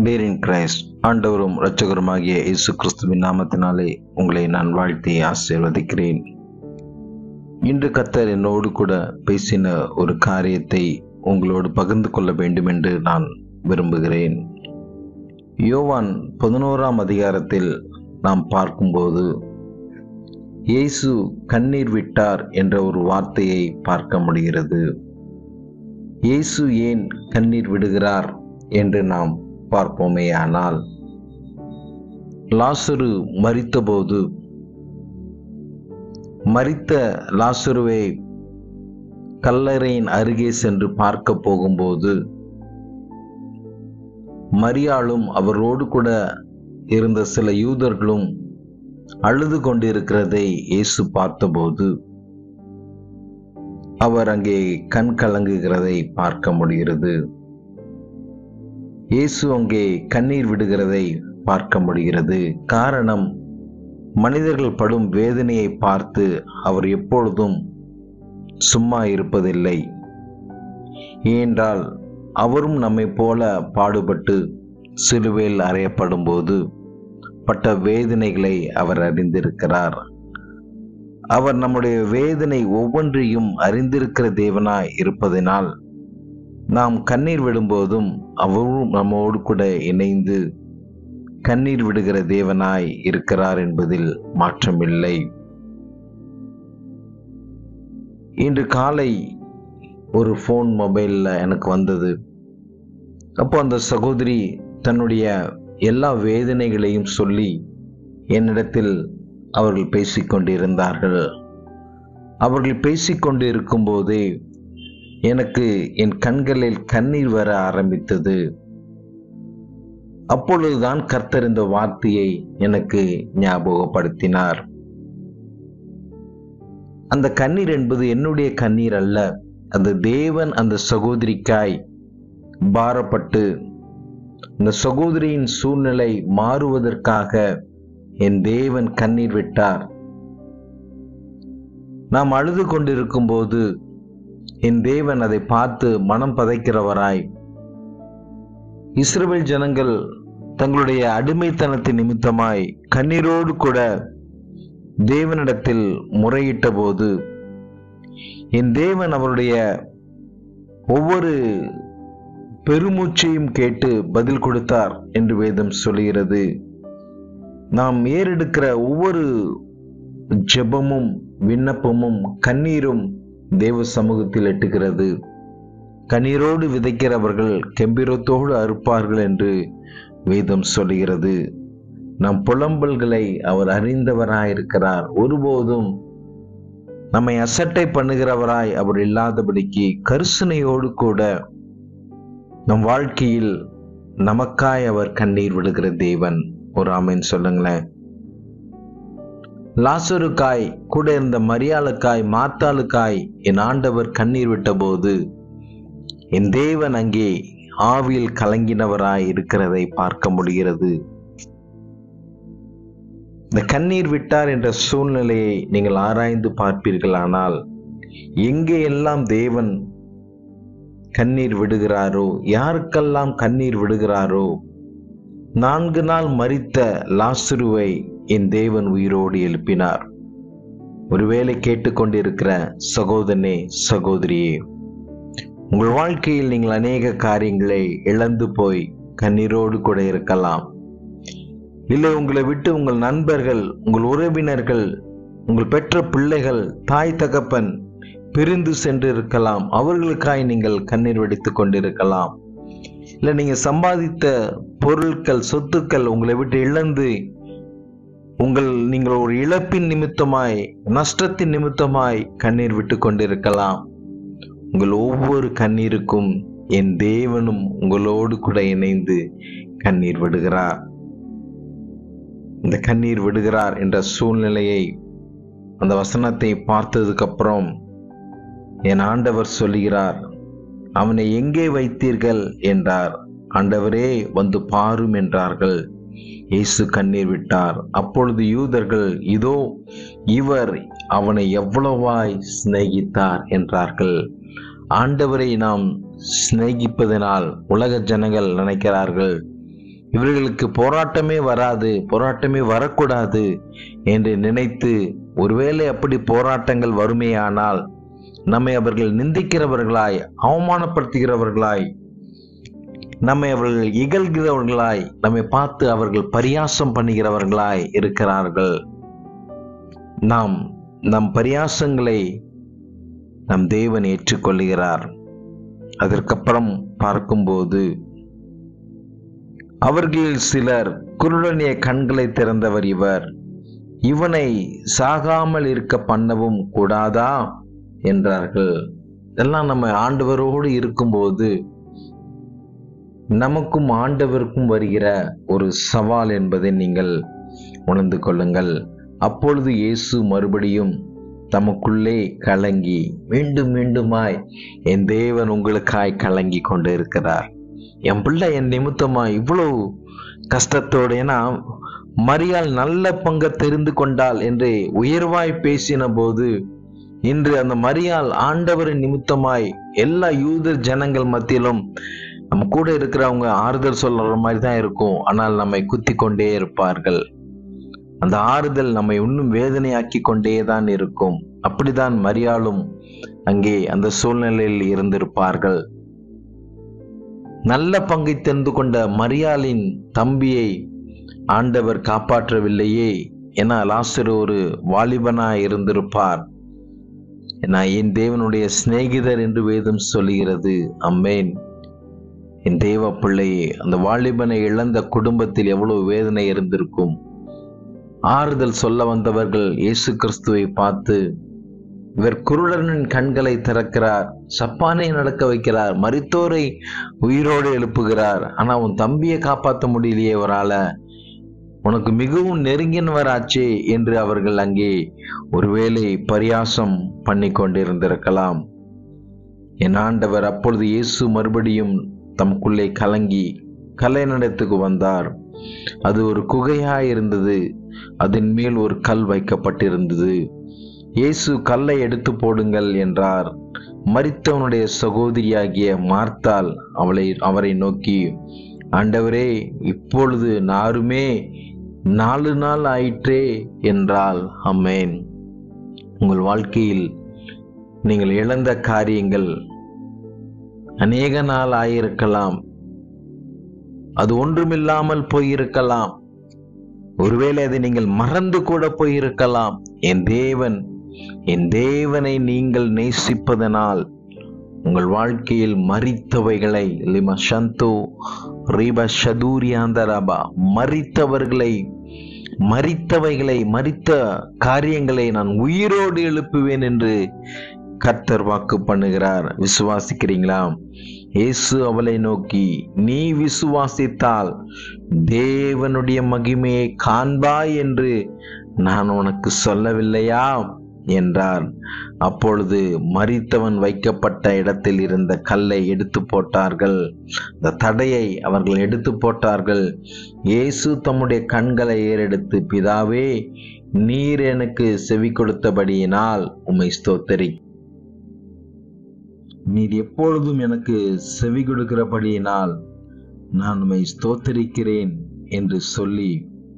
டேரின் Christ ஆண்டவரும் இரட்சகருமாகிய இயேசு கிறிஸ்துவின் நாமத்தினாலே உங்களை நான் வாழ்த்தி ஆசீர்வதிக்கிறேன் இன்று கத்தர் என்னோடு கூட பேசின ஒரு காரியத்தை உங்களோடு பகிர்ந்து கொள்ள வேண்டும் என்று நான் விரும்புகிறேன் யோவான் பதினோராம் அதிகாரத்தில் நாம் பார்க்கும்போது இயேசு கண்ணீர் விட்டார் என்ற ஒரு வார்த்தையை பார்க்க முடிகிறது இயேசு ஏன் கண்ணீர் விடுகிறார் என்று நாம் பார்ப்போமே ஆனால் லாசரு மரித்தபோது மரித்த லாசருவை கல்லறையின் அருகே சென்று பார்க்க போகும்போது மரியாளும் அவரோடு கூட இருந்த சில யூதர்களும் அழுது கொண்டிருக்கிறதை இயேசு பார்த்தபோது அவர் அங்கே கண் கலங்குகிறதை பார்க்க முடிகிறது இயேசு அங்கே கண்ணீர் விடுகிறதை பார்க்க முடிகிறது காரணம் மனிதர்கள் படும் வேதனையை பார்த்து அவர் எப்பொழுதும் சும்மா இருப்பதில்லை ஏனென்றால் அவரும் நம்மை போல பாடுபட்டு சிலுவையில் அறையப்படும் போது பட்ட வேதனைகளை அவர் அறிந்திருக்கிறார் அவர் நம்முடைய வேதனை ஒவ்வொன்றையும் அறிந்திருக்கிற தேவனாய் இருப்பதனால் நாம் கண்ணீர் விடும்போதும் அவரும் நம்மோடு கூட இணைந்து கண்ணீர் விடுகிற தேவனாய் இருக்கிறார் என்பதில் மாற்றமில்லை இன்று காலை ஒரு ஃபோன் மொபைலில் எனக்கு வந்தது அப்போ அந்த சகோதரி தன்னுடைய எல்லா வேதனைகளையும் சொல்லி என்னிடத்தில் அவர்கள் பேசிக்கொண்டிருந்தார்கள் அவர்கள் பேசிக்கொண்டு இருக்கும்போதே எனக்கு என் கண்களில் கண்ணீர் வர ஆரம்பித்தது அப்பொழுதுதான் கர்த்தர் இந்த வார்த்தையை எனக்கு ஞாபகப்படுத்தினார் அந்த கண்ணீர் என்பது என்னுடைய கண்ணீர் அல்ல அந்த தேவன் அந்த சகோதரிக்காய் பாரப்பட்டு இந்த சகோதரியின் சூழ்நிலை மாறுவதற்காக என் தேவன் கண்ணீர் விட்டார் நாம் அழுது கொண்டிருக்கும் போது என் தேவன் அதை பார்த்து மனம் பதைக்கிறவராய் இஸ்ரேல் ஜனங்கள் தங்களுடைய அடிமைத்தனத்தின் நிமித்தமாய் கண்ணீரோடு கூட தேவனிடத்தில் முறையிட்ட போது என் தேவன் அவருடைய ஒவ்வொரு பெருமூச்சையும் கேட்டு பதில் கொடுத்தார் என்று வேதம் சொல்கிறது நாம் ஏறெடுக்கிற ஒவ்வொரு ஜெபமும் விண்ணப்பமும் கண்ணீரும் தேவ சமூகத்தில் எட்டுகிறது கண்ணீரோடு விதைக்கிறவர்கள் கெம்பீரத்தோடு அறுப்பார்கள் என்று வேதம் சொல்கிறது நம் புலம்பல்களை அவர் அறிந்தவராயிருக்கிறார் ஒருபோதும் நம்மை அசட்டை பண்ணுகிறவராய் அவர் இல்லாதபடிக்கு கருசனையோடு கூட நம் வாழ்க்கையில் நமக்காய் அவர் கண்ணீர் விடுகிற தேவன் ஒரு ஆமைன்னு சொல்லுங்களேன் லாசருக்காய் கூட இருந்த மரியாளுக்காய் மாத்தாளுக்காய் என் ஆண்டவர் கண்ணீர் விட்டபோது என் தேவன் அங்கே ஆவியில் கலங்கினவராய் இருக்கிறதை பார்க்க முடிகிறது இந்த கண்ணீர் விட்டார் என்ற சூழ்நிலையை நீங்கள் ஆராய்ந்து பார்ப்பீர்களானால் எங்கே எல்லாம் தேவன் கண்ணீர் விடுகிறாரோ யாருக்கெல்லாம் கண்ணீர் விடுகிறாரோ நான்கு நாள் மறித்த லாசுருவை என் தேவன் உயிரோடு எழுப்பினார் ஒருவேளை கேட்டுக்கொண்டிருக்கிற சகோதரனே சகோதரியே உங்கள் வாழ்க்கையில் நீங்கள் அநேக காரியங்களை இழந்து போய் கண்ணீரோடு கூட இருக்கலாம் இல்லை உங்களை விட்டு உங்கள் நண்பர்கள் உங்கள் உறவினர்கள் உங்கள் பெற்ற பிள்ளைகள் தாய் தகப்பன் பிரிந்து சென்று இருக்கலாம் அவர்களுக்காய் நீங்கள் கண்ணீர் வெடித்துக் கொண்டிருக்கலாம் இல்லை நீங்க சம்பாதித்த பொருட்கள் சொத்துக்கள் உங்களை விட்டு இழந்து உங்கள் நீங்கள் ஒரு இழப்பின் நிமித்தமாய் நஷ்டத்தின் நிமித்தமாய் கண்ணீர் விட்டு கொண்டிருக்கலாம் உங்கள் ஒவ்வொரு கண்ணீருக்கும் என் தேவனும் உங்களோடு கூட இணைந்து கண்ணீர் விடுகிறார் இந்த கண்ணீர் விடுகிறார் என்ற சூழ்நிலையை அந்த வசனத்தை பார்த்ததுக்கு அப்புறம் என் ஆண்டவர் சொல்லுகிறார் அவனை எங்கே வைத்தீர்கள் என்றார் ஆண்டவரே வந்து பாரும் என்றார்கள் இயேசு கண்ணீர் விட்டார் அப்பொழுது யூதர்கள் இதோ இவர் அவனை எவ்வளவாய் சிநேகித்தார் என்றார்கள் ஆண்டவரை நாம் சிநேகிப்பதனால் உலக ஜனங்கள் நினைக்கிறார்கள் இவர்களுக்கு போராட்டமே வராது போராட்டமே வரக்கூடாது என்று நினைத்து ஒருவேளை அப்படி போராட்டங்கள் வருமேயானால் நம்மை அவர்கள் நிந்திக்கிறவர்களாய் அவமானப்படுத்துகிறவர்களாய் நம்மை அவர்கள் இகழ்கிறவர்களாய் நம்மை பார்த்து அவர்கள் பரியாசம் பண்ணுகிறவர்களாய் இருக்கிறார்கள் நாம் நம் பரியாசங்களை நம் தேவன் ஏற்றுக்கொள்கிறார் அதற்கப்புறம் பார்க்கும்போது அவர்களில் சிலர் குருடனிய கண்களை திறந்தவர் இவர் இவனை சாகாமல் இருக்க பண்ணவும் கூடாதா என்றார்கள் இதெல்லாம் நம்ம ஆண்டவரோடு இருக்கும்போது நமக்கும் ஆண்டவருக்கும் வருகிற ஒரு சவால் என்பதை நீங்கள் உணர்ந்து கொள்ளுங்கள் அப்பொழுது இயேசு மறுபடியும் தமக்குள்ளே கலங்கி மீண்டும் மீண்டுமாய் என் தேவன் உங்களுக்காய் கலங்கி கொண்டு இருக்கிறார் என் பிள்ளை என் நிமித்தமா இவ்வளவு கஷ்டத்தோடு ஏன்னா மரியாள் நல்ல பங்க தெரிந்து கொண்டாள் என்று உயர்வாய் பேசின போது இன்று அந்த மரியாள் ஆண்டவரின் நிமித்தமாய் எல்லா யூத ஜனங்கள் மத்தியிலும் நம்ம கூட இருக்கிறவங்க ஆறுதல் சொல்ற மாதிரி தான் இருக்கும் ஆனால் நம்மை குத்தி கொண்டே இருப்பார்கள் அந்த ஆறுதல் நம்மை இன்னும் வேதனையாக்கி கொண்டே தான் இருக்கும் அப்படிதான் மரியாளும் அங்கே அந்த சூழ்நிலையில் இருந்திருப்பார்கள் நல்ல பங்கை தெரிந்து கொண்ட மரியாளின் தம்பியை ஆண்டவர் காப்பாற்றவில்லையே என லாசர் ஒரு வாலிபனாய் இருந்திருப்பார் நான் என் தேவனுடைய சிநேகிதர் என்று வேதம் சொல்லுகிறது அம்மேன் என் தேவ பிள்ளையே அந்த வாலிபனை இழந்த குடும்பத்தில் எவ்வளவு வேதனை இருந்திருக்கும் ஆறுதல் சொல்ல வந்தவர்கள் இயேசு கிறிஸ்துவை பார்த்து இவர் குருடனின் கண்களை திறக்கிறார் சப்பானை நடக்க வைக்கிறார் மரித்தோரை உயிரோடு எழுப்புகிறார் ஆனா உன் தம்பியை காப்பாற்ற முடியலையே அவரால உனக்கு மிகவும் நெருங்கினவராச்சே என்று அவர்கள் அங்கே ஒருவேளை பரியாசம் பண்ணி கொண்டிருந்திருக்கலாம் என் ஆண்டவர் அப்பொழுது இயேசு மறுபடியும் தமக்குள்ளே கலங்கி கலைநடத்துக்கு வந்தார் அது ஒரு குகையாய் இருந்தது அதன் மேல் ஒரு கல் வைக்கப்பட்டிருந்தது இயேசு கல்லை எடுத்து போடுங்கள் என்றார் மரித்தவனுடைய சகோதரியாகிய மார்த்தாள் அவளை அவரை நோக்கி ஆண்டவரே இப்பொழுது நாருமே நாலு நாள் ஆயிற்றே என்றால் அம்மேன் உங்கள் வாழ்க்கையில் நீங்கள் இழந்த காரியங்கள் அநேக நாள் ஆயிருக்கலாம் அது ஒன்றுமில்லாமல் போயிருக்கலாம் ஒருவேளை அதை நீங்கள் மறந்து கூட போயிருக்கலாம் என் தேவன் என் தேவனை நீங்கள் நேசிப்பதனால் உங்கள் வாழ்க்கையில் மறித்தவைகளை லிம சந்தோ ரீப ஷதூரியாந்தரபா மறித்தவர்களை மறித்தவைகளை மறித்த காரியங்களை நான் உயிரோடு எழுப்புவேன் என்று கர்த்தர் வாக்கு பண்ணுகிறார் விசுவாசிக்கிறீங்களா இயேசு அவளை நோக்கி நீ விசுவாசித்தால் தேவனுடைய மகிமையை காண்பாய் என்று நான் உனக்கு சொல்லவில்லையா என்றார் அப்பொழுது மரித்தவன் வைக்கப்பட்ட இடத்தில் இருந்த கல்லை எடுத்து போட்டார்கள் இந்த தடையை அவர்கள் எடுத்து போட்டார்கள் இயேசு தம்முடைய கண்களை ஏறெடுத்து பிதாவே நீர் எனக்கு செவி கொடுத்தபடியினால் உம்மை ஸ்தோத்தரி நீர் எப்பொழுதும் எனக்கு செவி கொடுக்கிறபடியினால் நான் உம்மை ஸ்தோத்தரிக்கிறேன் என்று சொல்லி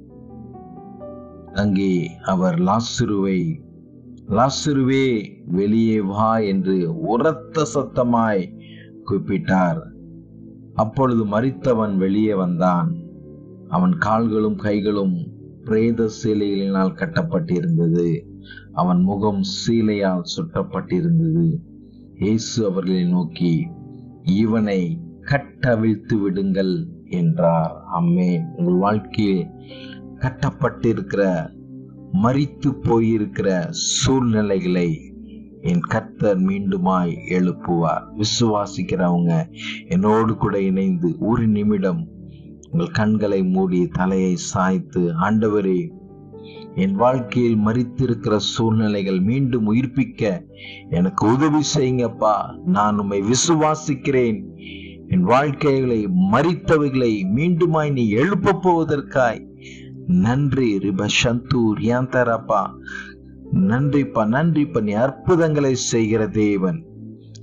அங்கே அவர் லாசுருவை லாசுருவே வெளியே வா என்று உரத்த சத்தமாய் கூப்பிட்டார் அப்பொழுது மரித்தவன் வெளியே வந்தான் அவன் கால்களும் கைகளும் பிரேத சீலைகளினால் கட்டப்பட்டிருந்தது அவன் முகம் சீலையால் சுட்டப்பட்டிருந்தது இயேசு அவர்களை நோக்கி இவனை கட்டவிழ்த்து விடுங்கள் என்றார் அம்மே உங்கள் வாழ்க்கையில் கட்டப்பட்டிருக்கிற மறித்து போயிருக்கிற சூழ்நிலைகளை என் கர்த்தர் மீண்டுமாய் எழுப்புவார் விசுவாசிக்கிறவங்க என்னோடு கூட இணைந்து ஒரு நிமிடம் உங்கள் கண்களை மூடி தலையை சாய்த்து ஆண்டவரே என் வாழ்க்கையில் மறித்திருக்கிற சூழ்நிலைகள் மீண்டும் உயிர்ப்பிக்க எனக்கு உதவி செய்யுங்கப்பா நான் உம்மை விசுவாசிக்கிறேன் என் வாழ்க்கைகளை மறித்தவைகளை மீண்டுமாய் நீ எழுப்பப் போவதற்காய் நன்றி ரிப சந்து ரியாந்தரப்பா நன்றிப்பா நன்றிப்பா நீ அற்புதங்களை செய்கிற தேவன்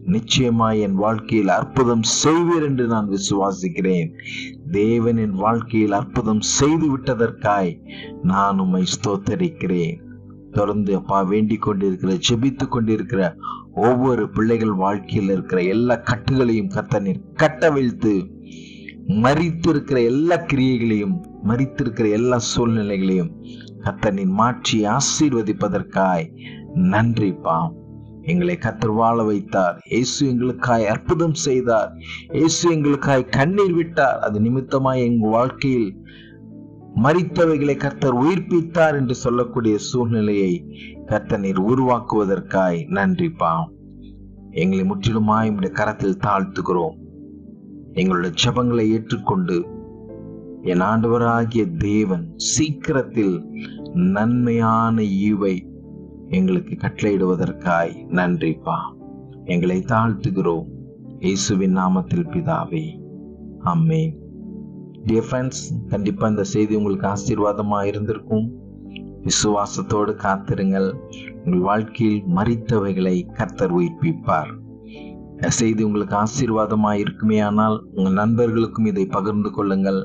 நிச்சயமாய் என் வாழ்க்கையில் அற்புதம் செய்வீர் என்று நான் விசுவாசிக்கிறேன் தேவன் என் வாழ்க்கையில் அற்புதம் செய்து விட்டதற்காய் நான் உம்மை ஸ்தோத்தரிக்கிறேன் தொடர்ந்து அப்பா வேண்டிக் கொண்டிருக்கிற ஜெபித்துக் கொண்டிருக்கிற ஒவ்வொரு பிள்ளைகள் வாழ்க்கையில் இருக்கிற எல்லா கட்டுகளையும் கத்தனீர் கட்டவிழ்த்து மறித்திருக்கிற எல்லா கிரியைகளையும் மறித்திருக்கிற எல்லா சூழ்நிலைகளையும் கத்தனின் மாற்றி ஆசீர்வதிப்பதற்காய் நன்றிப்பா எங்களை கத்தர் வாழ வைத்தார் இயேசு எங்களுக்காய் அற்புதம் செய்தார் இயேசு எங்களுக்காய் கண்ணீர் விட்டார் அது நிமித்தமாய் எங்கள் வாழ்க்கையில் மறித்தவைகளை கர்த்தர் உயிர்ப்பித்தார் என்று சொல்லக்கூடிய சூழ்நிலையை கர்த்தனீர் உருவாக்குவதற்காய் நன்றிப்பா எங்களை முற்றிலுமாய் உடைய கரத்தில் தாழ்த்துகிறோம் எங்களுடைய ஜெபங்களை ஏற்றுக்கொண்டு என் ஆண்டவராகிய தேவன் சீக்கிரத்தில் நன்மையான ஈவை எங்களுக்கு கட்டளையிடுவதற்காய் நன்றிப்பா எங்களை தாழ்த்துகிறோம் இயேசுவின் நாமத்தில் பிதாவே அம்மேன் டியர் ஃப்ரெண்ட்ஸ் கண்டிப்பா இந்த செய்தி உங்களுக்கு ஆசீர்வாதமா இருந்திருக்கும் விசுவாசத்தோடு காத்திருங்கள் உங்கள் வாழ்க்கையில் மறித்தவைகளை கர்த்தர் உயிர்ப்பிப்பார் இந்த செய்தி உங்களுக்கு ஆசீர்வாதமா இருக்குமே ஆனால் உங்கள் நண்பர்களுக்கும் இதை பகிர்ந்து கொள்ளுங்கள்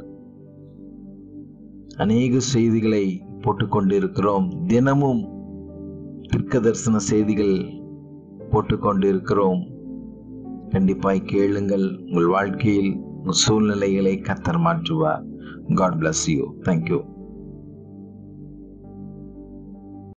அநேக செய்திகளை போட்டுக்கொண்டு இருக்கிறோம் தினமும் தீர்க்க தரிசன செய்திகள் போட்டுக்கொண்டு இருக்கிறோம் கண்டிப்பாய் கேளுங்கள் உங்கள் வாழ்க்கையில் உங்கள் சூழ்நிலைகளை கத்தர் மாற்றுவார் காட் bless யூ தேங்க்யூ